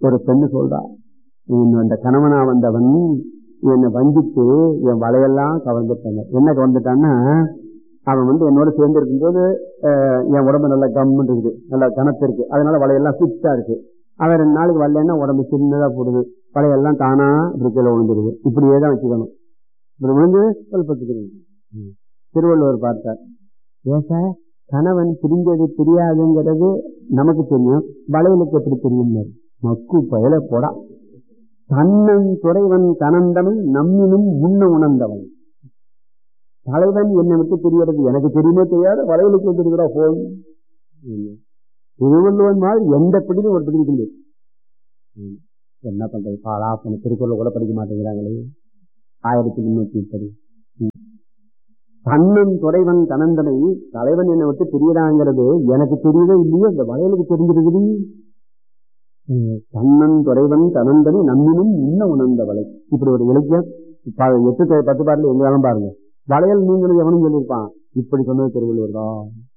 ஒரு பெண்ணு சொல்றா அந்த கணவனா வந்தவன் என்னை வஞ்சித்து என் வலையெல்லாம் கவர்ந்துட்டாங்க என்ன கவர்ந்துட்டான்னா அவன் வந்து என்னோட சேர்ந்து இருக்கும்போது அஹ், என் உடம்பு நல்லா கம்முன்னு இருக்குது நல்லா கனத்து இருக்கு அதனால வலையெல்லாம் ஃபிட்டா இருக்கு அவன் ரெண்டு நாளைக்கு வரலன்னா உடம்பு சின்னதா போடுது வலையெல்லாம் தானா இப்படி கீழே விழுந்துருது இப்படியே தான் வச்சுக்கணும் இப்படி விழுந்து சொல்பத்துக்கு திருவள்ளுவர் பார்த்தார் ஏன் சார் கணவன் பிரிஞ்சது தெரியாதுங்கிறது நமக்கு தெரியும் வளையலுக்கு எப்படி தெரியும் மக்கு பயல போடா தன்னன் துறைவன் தனந்தவன் நம்மினும் முன்ன உணர்ந்தவன் தலைவன் என்னை விட்டு தெரியறது எனக்கு தெரியுமோ தெரியாது வளையலுக்கு தெரியுதா போன் திருவள்ளுவன் மாதிரி எந்த பிடிக்கும் ஒரு பிடிக்க முடியாது ம். என்ன பண்றது பாலா பண்ண திருக்குறள் கூட படிக்க மாட்டேங்கிறாங்களே ஆயிரத்தி முன்னூத்தி முப்பது ம். தன்னன் துறைவன் தனந்தனை தலைவன் என்னை விட்டு தெரியறாங்கிறது எனக்கு தெரியவே இல்லையோ இந்த வளையலுக்கு தெரிஞ்சிருக்குது ம். தன்னன் துறைவன் தனந்தனை நம்மினும் முன்ன உணர்ந்த வலை இப்படி ஒரு இலக்கியம் ப- எட்டு பத்து பாடல எங்க வேணும் பாருங்க வளையல் நீங்களும் எவனும் சொல்லியிருப்பான் இப்படி சொன்னது திருவள்ளுவர் தான்